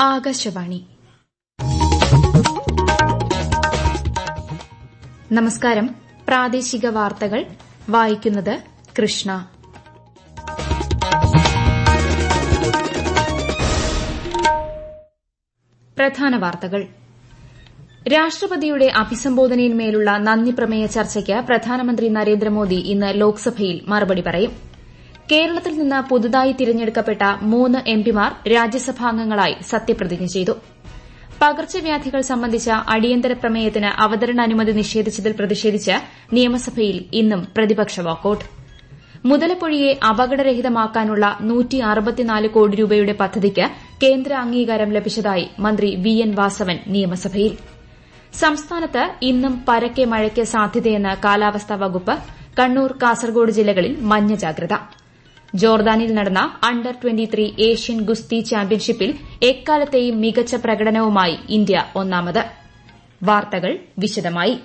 ആകാശവാണി നമസ്കാരം പ്രാദേശിക വാർത്തകൾ വായിക്കുന്നത് കൃഷ്ണ പ്രധാന വാർത്തകൾ രാഷ്ട്രപതിയുടെ അഭിസംബോധനയിന്മേലുള്ള നന്ദിപ്രമേയ ചർച്ചയ്ക്ക് പ്രധാനമന്ത്രി നരേന്ദ്രമോദി ഇന്ന് ലോക്സഭയിൽ മറുപടി പറയും കേരളത്തിൽ നിന്ന് പുതുതായി തിരഞ്ഞെടുക്കപ്പെട്ട മൂന്ന് എംപിമാർ രാജ്യസഭാംഗങ്ങളായി സത്യപ്രതിജ്ഞ ചെയ്തു പകർച്ചവ്യാധികൾ സംബന്ധിച്ച അടിയന്തര പ്രമേയത്തിന് അവതരണാനുമതി നിഷേധിച്ചതിൽ പ്രതിഷേധിച്ച് നിയമസഭയിൽ ഇന്നും പ്രതിപക്ഷ വാക്കൌട്ട് മുതലപ്പൊഴിയെ അപകടരഹിതമാക്കാനുള്ള കോടി രൂപയുടെ പദ്ധതിക്ക് കേന്ദ്ര അംഗീകാരം ലഭിച്ചതായി മന്ത്രി വി എൻ വാസവൻ നിയമസഭയിൽ സംസ്ഥാനത്ത് ഇന്നും പരക്കെ മഴയ്ക്ക് സാധ്യതയെന്ന് കാലാവസ്ഥാ വകുപ്പ് കണ്ണൂർ കാസർഗോഡ് ജില്ലകളിൽ മഞ്ഞ ജാഗ്രത ജോർദാനിൽ നടന്ന അണ്ടർ ഏഷ്യൻ ഗുസ്തി ചാമ്പ്യൻഷിപ്പിൽ എക്കാലത്തെയും മികച്ച പ്രകടനവുമായി ഇന്ത്യ ഒന്നാമത് വാർത്തകൾ വിശദമായി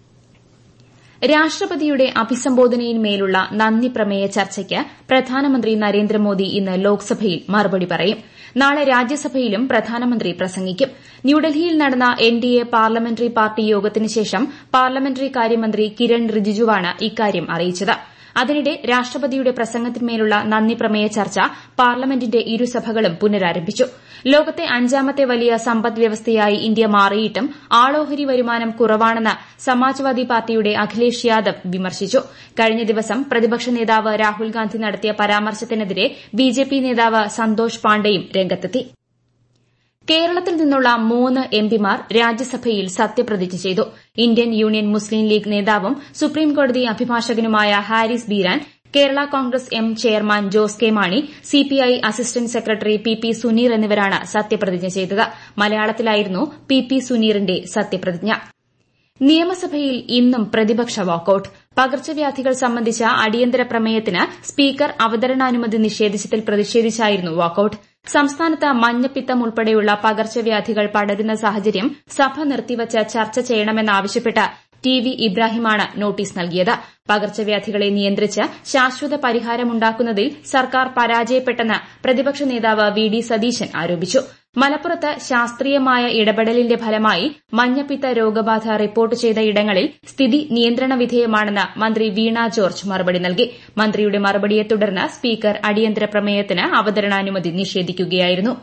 രാഷ്ട്രപതിയുടെ അഭിസംബോധനയിന്മേലുള്ള നന്ദി പ്രമേയ ചർച്ചയ്ക്ക് പ്രധാനമന്ത്രി നരേന്ദ്രമോദി ഇന്ന് ലോക്സഭയിൽ മറുപടി പറയും നാളെ രാജ്യസഭയിലും പ്രധാനമന്ത്രി പ്രസംഗിക്കും ന്യൂഡൽഹിയിൽ നടന്ന എൻഡിഎ പാർലമെന്ററി പാർട്ടി യോഗത്തിന് ശേഷം പാർലമെന്ററി കാര്യമന്ത്രി കിരൺ റിജിജുവാണ് ഇക്കാര്യം അറിയിച്ചത് അതിനിടെ രാഷ്ട്രപതിയുടെ പ്രസംഗത്തിന്മേലുള്ള നന്ദി പ്രമേയ ചർച്ച പാർലമെന്റിന്റെ ഇരുസഭകളും പുനരാരംഭിച്ചു ലോകത്തെ അഞ്ചാമത്തെ വലിയ സമ്പദ് വ്യവസ്ഥയായി ഇന്ത്യ മാറിയിട്ടും ആളോഹരി വരുമാനം കുറവാണെന്ന് സമാജ്വാദി പാർട്ടിയുടെ അഖിലേഷ് യാദവ് വിമർശിച്ചു കഴിഞ്ഞ ദിവസം പ്രതിപക്ഷ നേതാവ് രാഹുൽ ഗാന്ധി നടത്തിയ പരാമർശത്തിനെതിരെ ബിജെപി നേതാവ് സന്തോഷ് പാണ്ഡെയും രംഗത്തെത്തി കേരളത്തിൽ നിന്നുള്ള മൂന്ന് എംപിമാർ രാജ്യസഭയിൽ സത്യപ്രതിജ്ഞ ചെയ്തു ഇന്ത്യൻ യൂണിയൻ മുസ്ലിം ലീഗ് നേതാവും സുപ്രീംകോടതി അഭിഭാഷകനുമായ Haris Beeran Kerala Congress M chairman Jose K Mani CPI assistant secretary P P Suneer എന്നിവരാണ് സത്യപ്രതിജ്ഞ ചെയ്തത് മലയാളത്തിലായിരുന്നു പി പി സുനീറിന്റെ സത്യപ്രതിജ്ഞ നിയമസഭയിൽ ഇന്നും പ്രതിപക്ഷ വാക്കൌട്ട് പകർച്ചവ്യാധികൾ സംബന്ധിച്ച അടിയന്തര പ്രമേയത്തിന് സ്പീക്കർ അവതരണാനുമതി നിഷേധിച്ചതിൽ പ്രതിഷേധിച്ചായിരുന്നു വാക്കൌട്ട് സംസ്ഥാനത്ത് മഞ്ഞപ്പിത്തം ഉൾപ്പെടെയുള്ള പകർച്ചവ്യാധികൾ പടരുന്ന സാഹചര്യം സഭ നിർത്തിവച്ച് ചർച്ച ചെയ്യണമെന്നാവശ്യപ്പെട്ട് ടി വി ഇബ്രാഹിമാണ് നോട്ടീസ് നൽകിയത് പകർച്ചവ്യാധികളെ നിയന്ത്രിച്ച് ശാശ്വത പരിഹാരമുണ്ടാക്കുന്നതിൽ സർക്കാർ പരാജയപ്പെട്ടെന്ന് പ്രതിപക്ഷ നേതാവ് വി ഡി സതീശൻ ആരോപിച്ചു മലപ്പുറത്ത് ശാസ്ത്രീയമായ ഇടപെടലിന്റെ ഫലമായി മഞ്ഞപ്പിത്ത രോഗബാധ റിപ്പോർട്ട് ചെയ്ത ഇടങ്ങളിൽ സ്ഥിതി നിയന്ത്രണ വിധേയമാണെന്ന് മന്ത്രി വീണ ജോർജ് മറുപടി നൽകി മന്ത്രിയുടെ മറുപടിയെ തുടർന്ന് സ്പീക്കർ അടിയന്തര പ്രമേയത്തിന് അവതരണാനുമതി നിഷേധിക്കുകയായിരുന്നു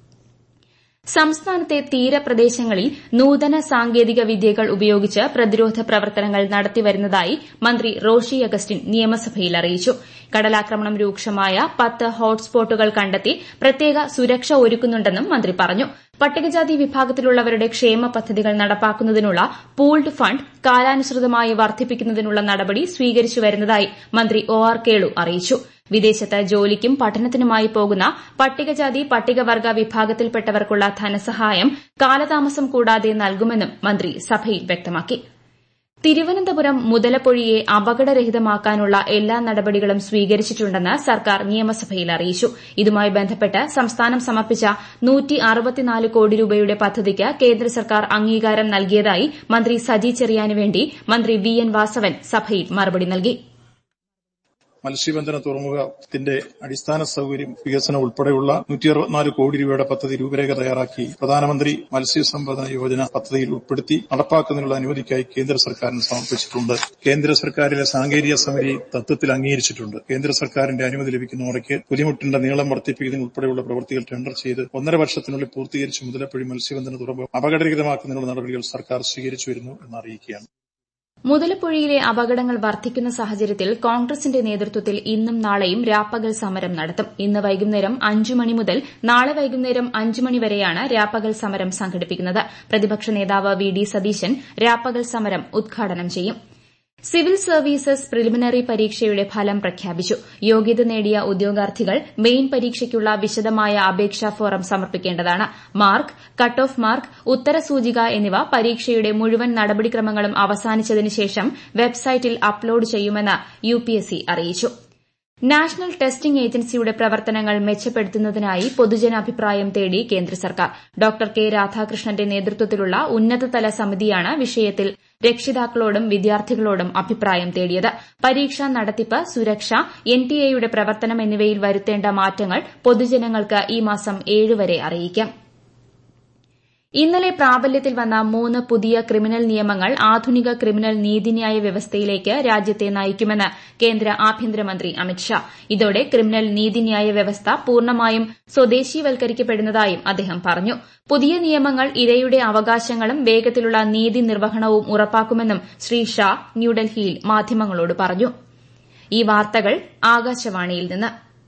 സംസ്ഥാനത്തെ തീരപ്രദേശങ്ങളിൽ നൂതന സാങ്കേതിക വിദ്യകൾ ഉപയോഗിച്ച് പ്രതിരോധ പ്രവർത്തനങ്ങൾ നടത്തിവരുന്നതായി മന്ത്രി റോഷി അഗസ്റ്റിൻ നിയമസഭയിൽ അറിയിച്ചു കടലാക്രമണം രൂക്ഷമായ പത്ത് ഹോട്ട്സ്പോട്ടുകൾ കണ്ടെത്തി പ്രത്യേക സുരക്ഷ ഒരുക്കുന്നുണ്ടെന്നും മന്ത്രി പറഞ്ഞു പട്ടികജാതി വിഭാഗത്തിലുള്ളവരുടെ ക്ഷേമ പദ്ധതികൾ നടപ്പാക്കുന്നതിനുള്ള പൂൾഡ് ഫണ്ട് കാലാനുസൃതമായി വർദ്ധിപ്പിക്കുന്നതിനുള്ള നടപടി സ്വീകരിച്ചു വരുന്നതായി മന്ത്രി ഒ ആർ കേളു അറിയിച്ചു വിദേശത്ത് ജോലിക്കും പഠനത്തിനുമായി പോകുന്ന പട്ടികജാതി പട്ടികവർഗ വിഭാഗത്തിൽപ്പെട്ടവർക്കുള്ള ധനസഹായം കാലതാമസം കൂടാതെ നൽകുമെന്നും മന്ത്രി സഭയിൽ വ്യക്തമാക്കി തിരുവനന്തപുരം മുതലപ്പൊഴിയെ അപകടരഹിതമാക്കാനുള്ള എല്ലാ നടപടികളും സ്വീകരിച്ചിട്ടുണ്ടെന്ന് സർക്കാർ നിയമസഭയിൽ അറിയിച്ചു ഇതുമായി ബന്ധപ്പെട്ട് സംസ്ഥാനം സമർപ്പിച്ച കോടി രൂപയുടെ പദ്ധതിക്ക് കേന്ദ്ര സർക്കാർ അംഗീകാരം നൽകിയതായി മന്ത്രി സജി ചെറിയാന് വേണ്ടി മന്ത്രി വി എൻ വാസവൻ സഭയിൽ മറുപടി നൽകി മത്സ്യബന്ധന തുറമുഖത്തിന്റെ അടിസ്ഥാന സൌകര്യം വികസനം ഉൾപ്പെടെയുള്ള നൂറ്റി അറുപത്തിനാല് കോടി രൂപയുടെ പദ്ധതി രൂപരേഖ തയ്യാറാക്കി പ്രധാനമന്ത്രി മത്സ്യസമ്പദന യോജന പദ്ധതിയിൽ ഉൾപ്പെടുത്തി നടപ്പാക്കുന്നതിനുള്ള അനുമതിക്കായി കേന്ദ്ര സർക്കാരിന് സമർപ്പിച്ചിട്ടുണ്ട് കേന്ദ്ര സർക്കാരിലെ സാങ്കേതിക സമിതി തത്വത്തിൽ അംഗീകരിച്ചിട്ടുണ്ട് കേന്ദ്ര സർക്കാരിന്റെ അനുമതി ലഭിക്കുന്ന മുറയ്ക്ക് പുലിമുട്ടിന്റെ നീളം വർദ്ധിപ്പിക്കുന്നതിന് ഉൾപ്പെടെയുള്ള പ്രവൃത്തികൾ ടെൻഡർ ചെയ്ത് ഒന്നര വർഷത്തിനുള്ളിൽ പൂർത്തീകരിച്ച് മുതലപ്പൊഴി മത്സ്യബന്ധന തുറമുഖം അപകടരഹിതമാക്കുന്നതിനുള്ള നടപടികൾ സർക്കാർ സ്വീകരിച്ചു വരുന്നു എന്ന് അറിയിക്കുകയാണ് മുതലപ്പൊഴിയിലെ അപകടങ്ങൾ വർദ്ധിക്കുന്ന സാഹചര്യത്തിൽ കോൺഗ്രസിന്റെ നേതൃത്വത്തിൽ ഇന്നും നാളെയും രാപ്പകൽ സമരം നടത്തും ഇന്ന് വൈകുന്നേരം അഞ്ചു മണി മുതൽ നാളെ വൈകുന്നേരം അഞ്ചു മണി വരെയാണ് രാപ്പകൽ സമരം സംഘടിപ്പിക്കുന്നത് പ്രതിപക്ഷ നേതാവ് വി ഡി സതീശൻ രാപ്പകൽ സമരം ഉദ്ഘാടനം ചെയ്യും സിവിൽ സർവീസസ് പ്രിലിമിനറി പരീക്ഷയുടെ ഫലം പ്രഖ്യാപിച്ചു യോഗ്യത നേടിയ ഉദ്യോഗാർത്ഥികൾ മെയിൻ പരീക്ഷയ്ക്കുള്ള വിശദമായ അപേക്ഷാ ഫോറം സമർപ്പിക്കേണ്ടതാണ് മാർക്ക് കട്ട് ഓഫ് മാർക്ക് ഉത്തരസൂചിക എന്നിവ പരീക്ഷയുടെ മുഴുവൻ നടപടിക്രമങ്ങളും അവസാനിച്ചതിന് ശേഷം വെബ്സൈറ്റിൽ അപ്ലോഡ് ചെയ്യുമെന്ന് യുപിഎസ്സി അറിയിച്ചു നാഷണൽ ടെസ്റ്റിംഗ് ഏജൻസിയുടെ പ്രവർത്തനങ്ങൾ മെച്ചപ്പെടുത്തുന്നതിനായി പൊതുജനാഭിപ്രായം തേടി കേന്ദ്ര സർക്കാർ ഡോക്ടർ കെ രാധാകൃഷ്ണന്റെ നേതൃത്വത്തിലുള്ള ഉന്നതതല സമിതിയാണ് വിഷയത്തിൽ രക്ഷിതാക്കളോടും വിദ്യാർത്ഥികളോടും അഭിപ്രായം തേടിയത് പരീക്ഷാ നടത്തിപ്പ് സുരക്ഷ എൻടിഎയുടെ പ്രവർത്തനം എന്നിവയിൽ വരുത്തേണ്ട മാറ്റങ്ങൾ പൊതുജനങ്ങൾക്ക് ഈ മാസം ഏഴ് വരെ അറിയിക്കാം ഇന്നലെ പ്രാബല്യത്തിൽ വന്ന മൂന്ന് പുതിയ ക്രിമിനൽ നിയമങ്ങൾ ആധുനിക ക്രിമിനൽ നീതിന്യായ വ്യവസ്ഥയിലേക്ക് രാജ്യത്തെ നയിക്കുമെന്ന് കേന്ദ്ര ആഭ്യന്തരമന്ത്രി അമിത്ഷാ ഇതോടെ ക്രിമിനൽ നീതിന്യായ വ്യവസ്ഥ പൂർണ്ണമായും സ്വദേശീവൽക്കരിക്കപ്പെടുന്നതായും അദ്ദേഹം പറഞ്ഞു പുതിയ നിയമങ്ങൾ ഇരയുടെ അവകാശങ്ങളും വേഗത്തിലുള്ള നീതി നിർവ്വഹണവും ഉറപ്പാക്കുമെന്നും ശ്രീ ഷാ ന്യൂഡൽഹിയിൽ മാധ്യമങ്ങളോട് പറഞ്ഞു ഈ വാർത്തകൾ ആകാശവാണിയിൽ നിന്ന്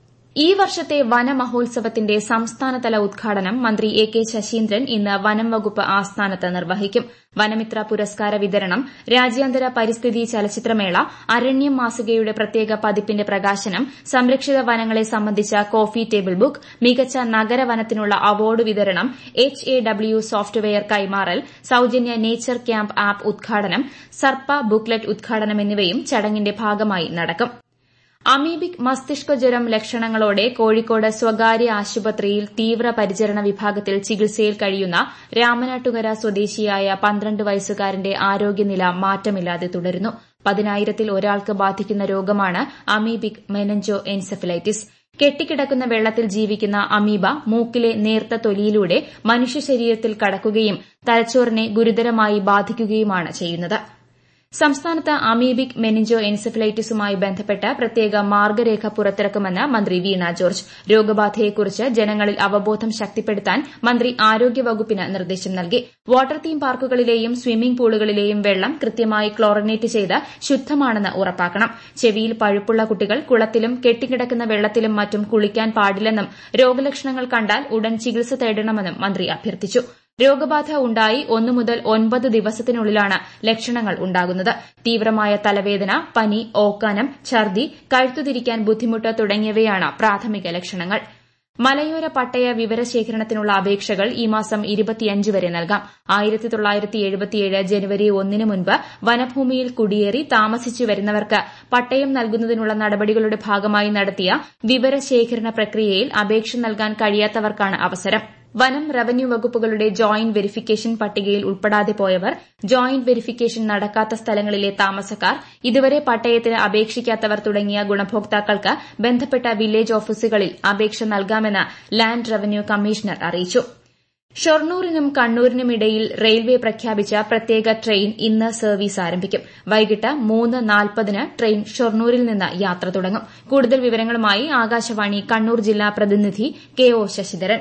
ഈ വർഷത്തെ വനമഹോത്സവത്തിന്റെ സംസ്ഥാനതല ഉദ്ഘാടനം മന്ത്രി എ കെ ശശീന്ദ്രൻ ഇന്ന് വനം വകുപ്പ് ആസ്ഥാനത്ത് നിർവഹിക്കും വനമിത്ര പുരസ്കാര വിതരണം രാജ്യാന്തര പരിസ്ഥിതി ചലച്ചിത്രമേള അരണ്യം മാസികയുടെ പ്രത്യേക പതിപ്പിന്റെ പ്രകാശനം സംരക്ഷിത വനങ്ങളെ സംബന്ധിച്ച കോഫി ടേബിൾ ബുക്ക് മികച്ച നഗരവനത്തിനുള്ള അവാർഡ് വിതരണം എച്ച് എ ഡബ്ല്യു സോഫ്റ്റ്വെയർ കൈമാറൽ സൌജന്യ നേച്ചർ ക്യാമ്പ് ആപ്പ് ഉദ്ഘാടനം സർപ്പ ബുക്ക്ലെറ്റ് ഉദ്ഘാടനം എന്നിവയും ചടങ്ങിന്റെ ഭാഗമായി നടക്കും അമീബിക് മസ്തിഷ്ക ജ്വരം ലക്ഷണങ്ങളോടെ കോഴിക്കോട് സ്വകാര്യ ആശുപത്രിയിൽ തീവ്രപരിചരണ വിഭാഗത്തിൽ ചികിത്സയിൽ കഴിയുന്ന രാമനാട്ടുകര സ്വദേശിയായ പന്ത്രണ്ട് വയസ്സുകാരന്റെ ആരോഗ്യനില മാറ്റമില്ലാതെ തുടരുന്നു പതിനായിരത്തിൽ ഒരാൾക്ക് ബാധിക്കുന്ന രോഗമാണ് അമീബിക് മെനഞ്ചോ എൻസെഫലൈറ്റിസ് കെട്ടിക്കിടക്കുന്ന വെള്ളത്തിൽ ജീവിക്കുന്ന അമീബ മൂക്കിലെ നേർത്ത തൊലിയിലൂടെ മനുഷ്യ ശരീരത്തിൽ കടക്കുകയും തലച്ചോറിനെ ഗുരുതരമായി ബാധിക്കുകയുമാണ് ചെയ്യുന്നത് സംസ്ഥാനത്ത് അമീബിക് മെനിഞ്ചോ എൻസെഫലൈറ്റിസുമായി ബന്ധപ്പെട്ട് പ്രത്യേക മാർഗ്ഗരേഖ പുറത്തിറക്കുമെന്ന് മന്ത്രി വീണ ജോർജ് രോഗബാധയെക്കുറിച്ച് ജനങ്ങളിൽ അവബോധം ശക്തിപ്പെടുത്താൻ മന്ത്രി ആരോഗ്യവകുപ്പിന് നിർദ്ദേശം നൽകി വാട്ടർ തീം പാർക്കുകളിലെയും സ്വിമ്മിംഗ് പൂളുകളിലെയും വെള്ളം കൃത്യമായി ക്ലോറിനേറ്റ് ചെയ്ത് ശുദ്ധമാണെന്ന് ഉറപ്പാക്കണം ചെവിയിൽ പഴുപ്പുള്ള കുട്ടികൾ കുളത്തിലും കെട്ടിക്കിടക്കുന്ന വെള്ളത്തിലും മറ്റും കുളിക്കാൻ പാടില്ലെന്നും രോഗലക്ഷണങ്ങൾ കണ്ടാൽ ഉടൻ ചികിത്സ തേടണമെന്നും മന്ത്രി അഭ്യർത്ഥിച്ചു രോഗബാധ ഉണ്ടായി ഒന്നു മുതൽ ഒൻപത് ദിവസത്തിനുള്ളിലാണ് ലക്ഷണങ്ങൾ ഉണ്ടാകുന്നത് തീവ്രമായ തലവേദന പനി ഓക്കാനം ഛർദി കഴുത്തുതിരിക്കാൻ ബുദ്ധിമുട്ട് തുടങ്ങിയവയാണ് പ്രാഥമിക ലക്ഷണങ്ങൾ മലയോര പട്ടയ വിവരശേഖരണത്തിനുള്ള അപേക്ഷകൾ ഈ മാസം വരെ നൽകാം ആയിരത്തി തൊള്ളായിരത്തി എഴുപത്തിയേഴ് ജനുവരി ഒന്നിന് മുൻപ് വനഭൂമിയിൽ കുടിയേറി താമസിച്ചു വരുന്നവർക്ക് പട്ടയം നൽകുന്നതിനുള്ള നടപടികളുടെ ഭാഗമായി നടത്തിയ വിവരശേഖരണ പ്രക്രിയയിൽ അപേക്ഷ നൽകാൻ കഴിയാത്തവർക്കാണ് അവസരം വനം റവന്യൂ വകുപ്പുകളുടെ ജോയിന്റ് വെരിഫിക്കേഷൻ പട്ടികയിൽ ഉൾപ്പെടാതെ പോയവർ ജോയിന്റ് വെരിഫിക്കേഷൻ നടക്കാത്ത സ്ഥലങ്ങളിലെ താമസക്കാർ ഇതുവരെ പട്ടയത്തിന് അപേക്ഷിക്കാത്തവർ തുടങ്ങിയ ഗുണഭോക്താക്കൾക്ക് ബന്ധപ്പെട്ട വില്ലേജ് ഓഫീസുകളിൽ അപേക്ഷ നൽകാമെന്ന് ലാൻഡ് റവന്യൂ കമ്മീഷണർ അറിയിച്ചു ഷൊർണൂരിനും കണ്ണൂരിനുമിടയിൽ റെയിൽവേ പ്രഖ്യാപിച്ച പ്രത്യേക ട്രെയിൻ ഇന്ന് സർവീസ് ആരംഭിക്കും വൈകിട്ട് മൂന്ന് നാൽപ്പതിന് ട്രെയിൻ ഷൊർണൂരിൽ നിന്ന് യാത്ര തുടങ്ങും കൂടുതൽ വിവരങ്ങളുമായി ആകാശവാണി കണ്ണൂർ ജില്ലാ പ്രതിനിധി കെ ഒ ശശിധരൻ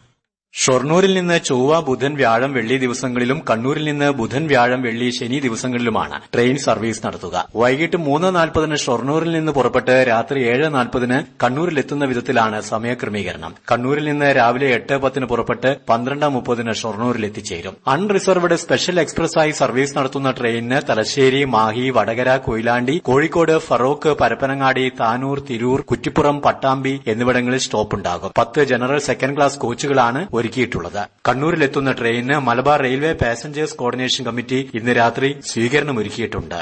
ഷൊർണൂരിൽ നിന്ന് ചൊവ്വ ബുധൻ വ്യാഴം വെള്ളി ദിവസങ്ങളിലും കണ്ണൂരിൽ നിന്ന് ബുധൻ വ്യാഴം വെള്ളി ശനി ദിവസങ്ങളിലുമാണ് ട്രെയിൻ സർവീസ് നടത്തുക വൈകിട്ട് മൂന്ന് നാൽപ്പതിന് ഷൊർണൂരിൽ നിന്ന് പുറപ്പെട്ട് രാത്രി ഏഴ് നാൽപ്പതിന് കണ്ണൂരിലെത്തുന്ന വിധത്തിലാണ് സമയക്രമീകരണം കണ്ണൂരിൽ നിന്ന് രാവിലെ എട്ട് പത്തിന് പുറപ്പെട്ട് പന്ത്രണ്ട് മുപ്പതിന് ഷൊർണൂരിൽ എത്തിച്ചേരും അൺറിസർവ്ഡ് സ്പെഷ്യൽ എക്സ്പ്രസായി സർവീസ് നടത്തുന്ന ട്രെയിനിന് തലശ്ശേരി മാഹി വടകര കൊയിലാണ്ടി കോഴിക്കോട് ഫറോക്ക് പരപ്പനങ്ങാടി താനൂർ തിരൂർ കുറ്റിപ്പുറം പട്ടാമ്പി എന്നിവിടങ്ങളിൽ സ്റ്റോപ്പുണ്ടാകും പത്ത് ജനറൽ സെക്കൻഡ് ക്ലാസ് കോച്ചുകളാണ് ഒരുക്കിയിട്ടുള്ളത് കണ്ണൂരിലെത്തുന്ന ട്രെയിനിന് Malabar railway passengers coordination committee ഇന്ന് രാത്രി സ്വീകരണം ഒരുക്കിയിട്ടുണ്ട്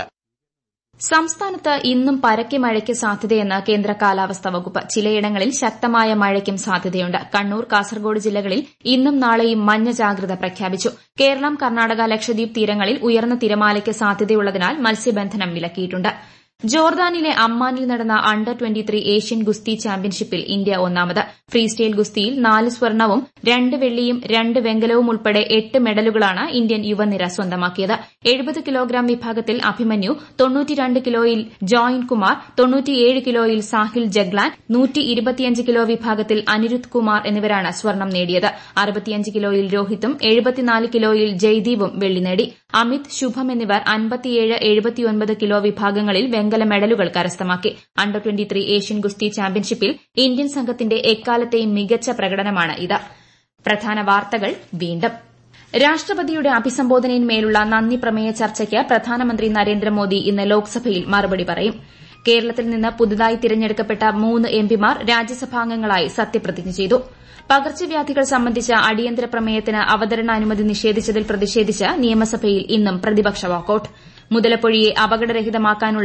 സംസ്ഥാനത്ത് ഇന്നും പരക്കെ മഴയ്ക്ക് സാധ്യതയെന്ന് കേന്ദ്ര കാലാവസ്ഥാ വകുപ്പ് ചിലയിടങ്ങളിൽ ശക്തമായ മഴയ്ക്കും സാധ്യതയുണ്ട് കണ്ണൂർ കാസർഗോഡ് ജില്ലകളിൽ ഇന്നും നാളെയും മഞ്ഞ ജാഗ്രത പ്രഖ്യാപിച്ചു കേരളം കർണാടക ലക്ഷദ്വീപ് തീരങ്ങളിൽ ഉയർന്ന തിരമാലയ്ക്ക് സാധ്യതയുള്ളതിനാൽ മത്സ്യബന്ധനം വിലക്കിയിട്ടുണ്ട് ജോർദാനിലെ അമ്മാനിൽ നടന്ന അണ്ടർ ട്വന്റി ഏഷ്യൻ ഗുസ്തി ചാമ്പ്യൻഷിപ്പിൽ ഇന്ത്യ ഒന്നാമത് ഫ്രീസ്റ്റൈൽ ഗുസ്തിയിൽ നാല് സ്വർണവും രണ്ട് വെള്ളിയും രണ്ട് വെങ്കലവും ഉൾപ്പെടെ എട്ട് മെഡലുകളാണ് ഇന്ത്യൻ യുവനിര സ്വന്തമാക്കിയത് എഴുപത് കിലോഗ്രാം വിഭാഗത്തിൽ അഭിമന്യു തൊണ്ണൂറ്റിരണ്ട് കിലോയിൽ ജോയിൻ കുമാർ തൊണ്ണൂറ്റിയേഴ് കിലോയിൽ സാഹിൽ ജഗ്ലാൻ നൂറ്റി ഇരുപത്തിയഞ്ച് കിലോ വിഭാഗത്തിൽ അനിരുദ്ധ് കുമാർ എന്നിവരാണ് സ്വർണം നേടിയത് അറുപത്തിയഞ്ച് കിലോയിൽ രോഹിത്തും എഴുപത്തിനാല് കിലോയിൽ ജയ്ദീപും വെള്ളി നേടി അമിത് ശുഭം എന്നിവർ അൻപത്തിയേഴ് എഴുപത്തിയൊൻപത് കിലോ വിഭാഗങ്ങളിൽ വെങ്കല മെഡലുകൾ കരസ്ഥമാക്കി അണ്ടർ ട്വന്റി ഏഷ്യൻ ഗുസ്തി ചാമ്പ്യൻഷിപ്പിൽ ഇന്ത്യൻ സംഘത്തിന്റെ എക്കാലത്തെയും മികച്ച പ്രകടനമാണ് ഇത് പ്രധാന വാർത്തകൾ വീണ്ടും രാഷ്ട്രപതിയുടെ അഭിസംബോധനയിന്മേലുള്ള നന്ദി പ്രമേയ ചർച്ചയ്ക്ക് പ്രധാനമന്ത്രി നരേന്ദ്രമോദി ഇന്ന് ലോക്സഭയിൽ മറുപടി പറയും കേരളത്തിൽ നിന്ന് പുതുതായി തിരഞ്ഞെടുക്കപ്പെട്ട മൂന്ന് എംപിമാർ രാജ്യസഭാംഗങ്ങളായി സത്യപ്രതിജ്ഞ ചെയ്തു പകർച്ചവ്യാധികൾ സംബന്ധിച്ച അടിയന്തര പ്രമേയത്തിന് അവതരണാനുമതി നിഷേധിച്ചതിൽ പ്രതിഷേധിച്ച് നിയമസഭയിൽ ഇന്നും പ്രതിപക്ഷ വാക്കൌട്ട് മുതലപ്പൊഴിയെ അപകടരഹിതമാക്കാനുള്ള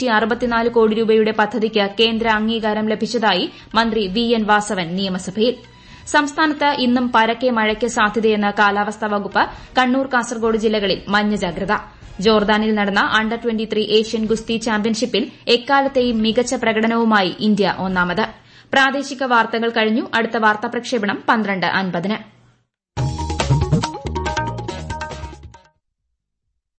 കോടി രൂപയുടെ പദ്ധതിക്ക് കേന്ദ്ര അംഗീകാരം ലഭിച്ചതായി മന്ത്രി വി എൻ വാസവൻ നിയമസഭയിൽ സംസ്ഥാനത്ത് ഇന്നും പരക്കെ മഴയ്ക്ക് സാധ്യതയെന്ന് കാലാവസ്ഥാ വകുപ്പ് കണ്ണൂർ കാസർഗോഡ് ജില്ലകളിൽ മഞ്ഞ ജാഗ്രത ജോർദാനിൽ നടന്ന അണ്ടർ ട്വന്റി ഏഷ്യൻ ഗുസ്തി ചാമ്പ്യൻഷിപ്പിൽ എക്കാലത്തെയും മികച്ച പ്രകടനവുമായി ഇന്ത്യ ഒന്നാമത് പ്രാദേശിക വാർത്തകൾ കഴിഞ്ഞു അടുത്ത വാർത്താ പ്രക്ഷേപണം പന്ത്രണ്ട് അൻപതിന്